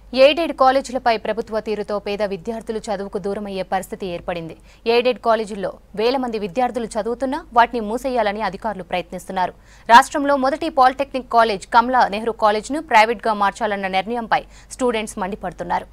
Aided కాలేజీలపై ప్రభుత్వ తీరుతో పేద విద్యార్థులు చదువుకు దూరమయ్యే పరిస్థితి ఏర్పడింది ఎయిడెడ్ కాలేజీల్లో వేల మంది విద్యార్థులు చదువుతున్నా వాటిని మూసేయాలని అధికారులు ప్రయత్నిస్తున్నారు రాష్ట్రంలో మొదటి పాలిటెక్నిక్ కాలేజ్ కమలా నెహ్రూ కాలేజ్ను ప్రైవేట్గా మార్చాలన్న నిర్ణయంపై స్టూడెంట్స్ మండిపడుతున్నారు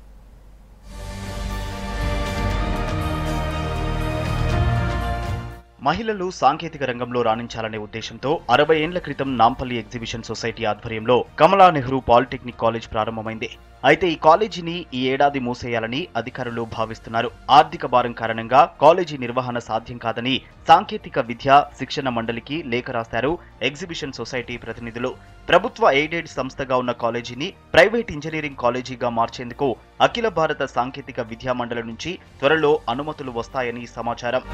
మహిళలు సాంకేతిక రంగంలో రాణించాలనే ఉద్దేశంతో అరవై ఏండ్ల క్రితం నాంపల్లి ఎగ్జిబిషన్ సొసైటీ ఆధ్వర్యంలో కమలా నెహ్రూ పాలిటెక్నిక్ కాలేజ్ ప్రారంభమైంది అయితే ఈ కాలేజీని ఈ ఏడాది మూసేయాలని అధికారులు భావిస్తున్నారు ఆర్థిక భారం కారణంగా కాలేజీ నిర్వహణ సాధ్యం కాదని సాంకేతిక విద్య శిక్షణ మండలికి లేఖ రాశారు ఎగ్జిబిషన్ సొసైటీ ప్రతినిధులు ప్రభుత్వ ఎయిడెడ్ సంస్థగా ఉన్న కాలేజీని ప్రైవేట్ ఇంజనీరింగ్ కాలేజీగా మార్చేందుకు అఖిల భారత సాంకేతిక విద్యా మండలి నుంచి త్వరలో అనుమతులు వస్తాయని సమాచారం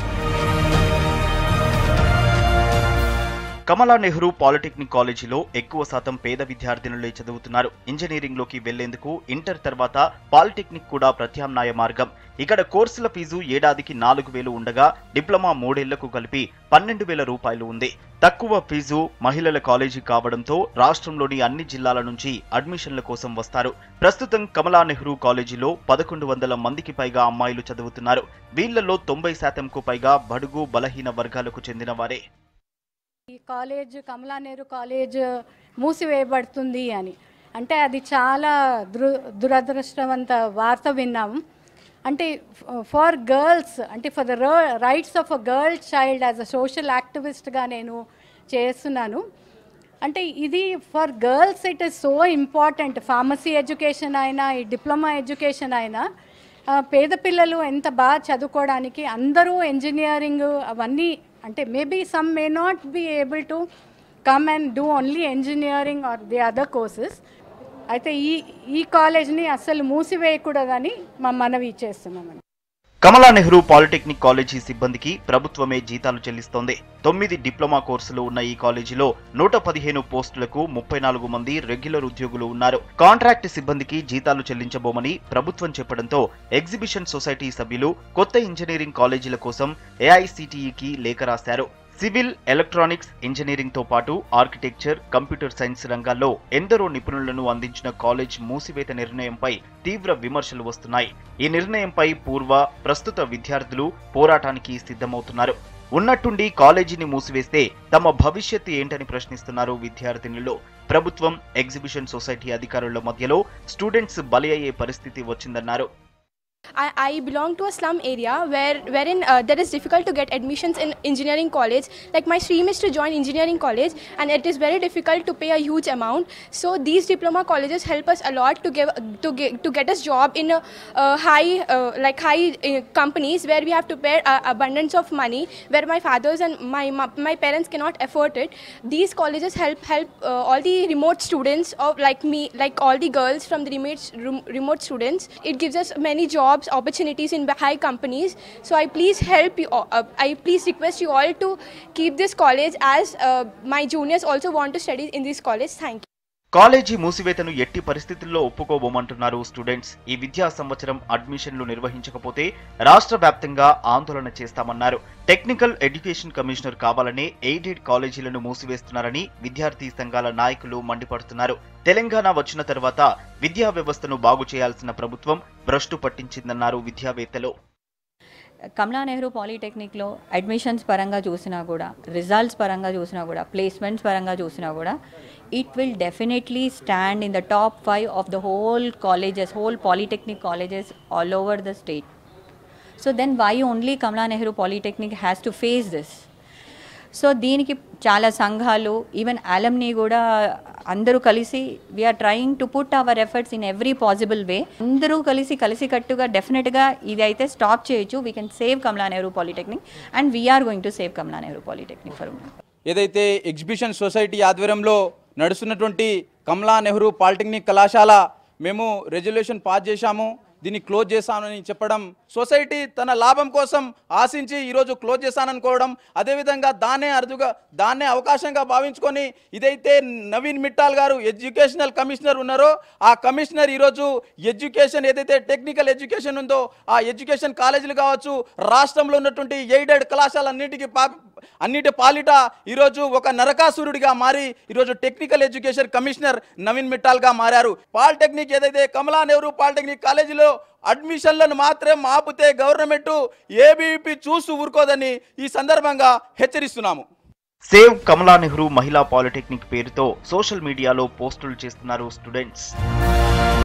కమలా నెహ్రూ పాలిటెక్నిక్ కాలేజీలో ఎక్కువ శాతం పేద విద్యార్థినులే చదువుతున్నారు ఇంజనీరింగ్ లోకి వెళ్లేందుకు ఇంటర్ తర్వాత పాలిటెక్నిక్ కూడా ప్రత్యామ్నాయ మార్గం ఇక్కడ కోర్సుల ఫీజు ఏడాదికి నాలుగు వేలు ఉండగా డిప్లొమా మూడేళ్లకు కలిపి పన్నెండు వేల రూపాయలు ఉంది తక్కువ ఫీజు మహిళల కాలేజీ కావడంతో రాష్ట్రంలోని అన్ని జిల్లాల నుంచి అడ్మిషన్ల కోసం వస్తారు ప్రస్తుతం కమలా నెహ్రూ కాలేజీలో పదకొండు వందల మందికి పైగా అమ్మాయిలు చదువుతున్నారు వీళ్లలో తొంభై శాతంకు పైగా బడుగు బలహీన వర్గాలకు చెందిన వారే ఈ కాలేజ్ కమలా నెహ్రూ కాలేజ్ మూసివేయబడుతుంది అని అంటే అది చాలా దుర దురదృష్టవంత వార్త విన్నాం అంటే ఫర్ గర్ల్స్ అంటే for the rights of a girl child as a social యాక్టివిస్ట్గా నేను చేస్తున్నాను అంటే ఇది for girls it is so important pharmacy education అయినా ఈ డిప్లొమా ఎడ్యుకేషన్ అయినా ఆ, పేద పిల్లలు ఎంత బాగా చదువుకోవడానికి అందరూ ఇంజనీరింగ్ అవన్నీ అంటే maybe some may not be able to come and do only engineering or the other courses అయితే ఈ ఈ కాలేజ్ని అస్సలు మూసివేయకూడదని మా మనవి చేస్తున్నామండి కమలా నెహ్రూ పాలిటెక్నిక్ కాలేజీ సిబ్బందికి ప్రభుత్వమే జీతాలు చెల్లిస్తోంది తొమ్మిది డిప్లొమా కోర్సులు ఉన్న ఈ కాలేజీలో నూట పదిహేను పోస్టులకు ముప్పై నాలుగు మంది రెగ్యులర్ ఉద్యోగులు ఉన్నారు కాంట్రాక్ట్ సిబ్బందికి జీతాలు చెల్లించబోమని ప్రభుత్వం చెప్పడంతో ఎగ్జిబిషన్ సొసైటీ సభ్యులు కొత్త ఇంజనీరింగ్ కాలేజీల కోసం ఏఐసిటిఈకి లేఖ రాశారు సివిల్ ఎలక్ట్రానిక్స్ ఇంజనీరింగ్ తో పాటు ఆర్కిటెక్చర్ కంప్యూటర్ సైన్స్ రంగాల్లో ఎందరో నిపుణులను అందించిన కాలేజ్ మూసివేత నిర్ణయంపై తీవ్ర విమర్శలు వస్తున్నాయి ఈ నిర్ణయంపై పూర్వ ప్రస్తుత విద్యార్థులు పోరాటానికి సిద్ధమవుతున్నారు ఉన్నట్టుండి కాలేజీని మూసివేస్తే తమ భవిష్యత్తు ఏంటని ప్రశ్నిస్తున్నారు విద్యార్థినులు ప్రభుత్వం ఎగ్జిబిషన్ సొసైటీ అధికారుల మధ్యలో స్టూడెంట్స్ బలి అయ్యే పరిస్థితి వచ్చిందన్నారు I, I belong to a slum area where wherein uh, there is difficult to get admissions in engineering college. Like my stream is to join engineering college, and it is very difficult to pay a huge amount. So these diploma colleges help us a lot to give to get to get us job in a, uh, high uh, like high uh, companies where we have to pay uh, abundance of money, where my fathers and my my, my parents cannot afford it. These colleges help help uh, all the remote students of like me, like all the girls from the remote rem- remote students. It gives us many jobs opportunities in high companies. So I please help you. all- Uh, I please request you all to keep this college as uh, my juniors also want to study in this college. Thank you. College మూసివేతను ఎట్టి పరిస్థితుల్లో ఒప్పుకోబోమంటున్నారు students ఈ విద్యా సంవత్సరం అడ్మిషన్లు నిర్వహించకపోతే రాష్ట్ర వ్యాప్తంగా ఆందోళన చేస్తామన్నారు టెక్నికల్ ఎడ్యుకేషన్ కమిషనర్ కావాలనే ఎయిడెడ్ కాలేజీలను మూసివేస్తున్నారని విద్యార్థి సంఘాల నాయకులు మండిపడుతున్నారు తెలంగాణ వచ్చిన తర్వాత విద్యా వ్యవస్థను బాగు చేయాల్సిన ప్రభుత్వం భ్రష్టు పట్టించిందన్నారు విద్యావేత్తలు కమలా నెహ్రూ పాలిటెక్నిక్లో అడ్మిషన్స్ పరంగా చూసినా కూడా రిజల్ట్స్ పరంగా చూసినా కూడా ప్లేస్మెంట్స్ పరంగా చూసినా కూడా it will definitely stand in the top five of the whole colleges whole polytechnic colleges all over the state so then why only Kamala Nehru polytechnic has to face this so దీనికి చాలా సంఘాలు even alumni కూడా అందరూ కలిసి we are trying to put our efforts in every possible way అందరూ కలిసి కలిసికట్టుగా డెఫినెట్గా ఇది అయితే స్టాప్ చేయొచ్చు we can save Kamala Nehru polytechnic and we are going to save Kamala Nehru polytechnic for ఏదైతే ఎగ్జిబిషన్ సొసైటీ ఆధ్వర్యంలో నడుస్తున్నటువంటి కమలా నెహ్రూ పాలిటెక్నిక్ కళాశాల మేము రెజల్యూషన్ పాస్ చేశాము దీన్ని క్లోజ్ చేశానని చెప్పడం సొసైటీ తన లాభం కోసం ఆశించి ఈరోజు క్లోజ్ చేశాననుకోవడం అదేవిధంగా దాన్నే అరుదుగా దాన్నే అవకాశంగా భావించుకొని ఇదైతే నవీన్ మిట్టాల్ గారు ఎడ్యుకేషనల్ కమిషనర్ ఉన్నారో ఆ కమిషనర్ ఈరోజు ఎడ్యుకేషన్ ఏదైతే టెక్నికల్ ఎడ్యుకేషన్ ఉందో ఆ ఎడ్యుకేషన్ కాలేజీలు కావచ్చు రాష్ట్రంలో ఉన్నటువంటి ఎయిడెడ్ కళాశాలన్నిటికీ పా అన్నిటి పాలిట ఈరోజు ఒక నరకాసురుడిగా మారి ఈరోజు టెక్నికల్ ఎడ్యుకేషన్ కమిషనర్ నవీన్ మిట్టాల్గా మారారు పాలిటెక్నిక్ ఏదైతే కమలా నెహ్రూ పాలిటెక్నిక్ కాలేజీలో అడ్మిషన్లను మాత్రం ఆపితే గవర్నమెంట్ ఏబీపీ చూసి ఊరుకోదని ఈ సందర్భంగా హెచ్చరిస్తున్నాము సేవ్ కమలా నెహ్రూ మహిళా పాలిటెక్నిక్ పేరుతో సోషల్ మీడియాలో పోస్టులు చేస్తున్నారు స్టూడెంట్స్